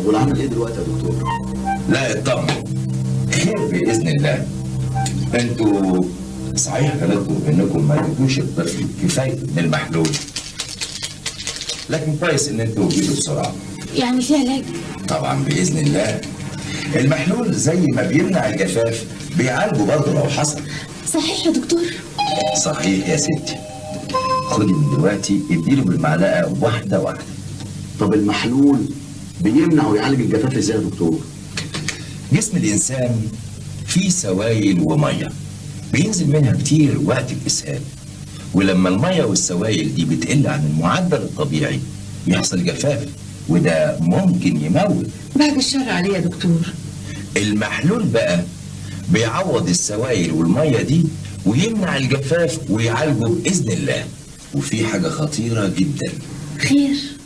والعمل ايه دلوقتي يا دكتور؟ لا اطمن خير باذن الله انتوا صحيح غلطتوا انكم ما اديتوش الطفل كفايته من المحلول لكن كويس ان انتوا جيتوا بسرعه يعني في علاج طبعا باذن الله المحلول زي ما بيمنع الجفاف بيعالجه برضه لو حصل صحيح يا دكتور صحيح يا ستي خدي من دلوقتي اديله بالمعلقه واحده واحده طب المحلول بيمنع ويعالج الجفاف ازاي يا دكتور؟ جسم الإنسان فيه سوائل ومية بينزل منها كتير وقت الإسهال ولما المية والسوائل دي بتقل عن المعدل الطبيعي يحصل جفاف وده ممكن يموت بعد الشر عليه يا دكتور المحلول بقى بيعوض السوائل والمية دي ويمنع الجفاف ويعالجه بإذن الله وفي حاجة خطيرة جدا خير